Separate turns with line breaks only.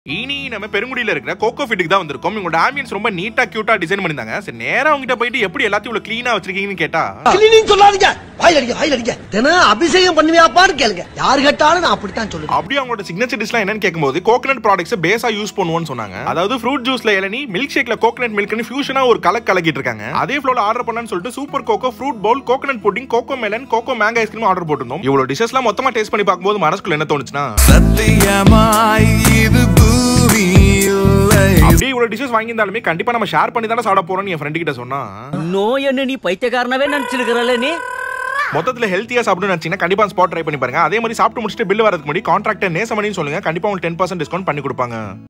இனி நம்ம பெருங்குடியில இருக்கிற கோகோ ஃபிட்டுக்கு தான் வந்திருக்கோம் உங்களோட ஆம்பியன்ஸ் ரொம்ப நீட்டா கியூட்டா டிசைன் பண்ணிருந்தாங்க சரி நேரா அவங்ககிட்ட போயிட்டு எப்படி எல்லாத்தையும் இவ்வளவு க்ளீனா வச்சிருக்கீங்கன்னு கேட்டா
கிளீனிங் சொல்லாதீங்க வாயில் அடிக்க வாயில் அடிக்க தினம் அபிஷேகம் பண்ணுவியாப்பான்னு கேளுங்க யாரு கேட்டாலும் நான் அப்படித்தான் சொல்லுவேன்
அப்படியே அவங்களோட சிக்னேச்சர் டிஷ்லாம் என்னன்னு கேட்கும்போது கோகனட் ப்ராடக்ட்ஸ் பேஸா யூஸ் பண்ணுவோம்னு சொன்னாங்க அதாவது ஃப்ரூட் ஜூஸ்ல இளநி மில்க் ஷேக்ல கோகனட் மில்க்னு ஃபியூஷனா ஒரு கலக் கலக்கிட்டு இருக்காங்க அதே ஃப்ளோல ஆர்டர் பண்ணலாம்னு சொல்லிட்டு super coco fruit bowl coconut pudding coco melon coco mango ice cream order போட்டிருந்தோம் இவ்வளவு டிஷஸ்லாம் மொத்தமா டேஸ்ட் பண்ணி பார்க்கும்போது மனசுக்குள்ள என்ன தோணுச்சுன்னா
சத்தியமாய் இது பூமி இல்லை
அப்படியே இவ்வளவு டிஷஸ் வாங்கியிருந்தாலுமே கண்டிப்பா நம்ம ஷேர் பண்ணி தானே சாப்பிட போறோம்னு என் ஃப்ரெண்ட் கிட்ட சொன்னா
நோய் என்ன நீ பைத்தியக்காரனவே நினைச்சிருக்கிறல்ல நீ
மொத்தத்துல ஹெல்த்தியா சாப்பிடணும்னு நினைச்சீங்கன்னா கண்டிப்பா ஸ்பாட் ட்ரை பண்ணி பாருங்க அதே மாதிரி சாப்பிட்டு முடிச்சுட்டு பில் வரதுக்கு முன்னாடி கான்ட்ராக்டர் நேசமணின்னு சொல்லுங்க கண்டிப்பா உங்களுக்கு டென் பர்சன்ட் டிஸ்கவுண்ட் பண்ணி கொடுப்பாங்க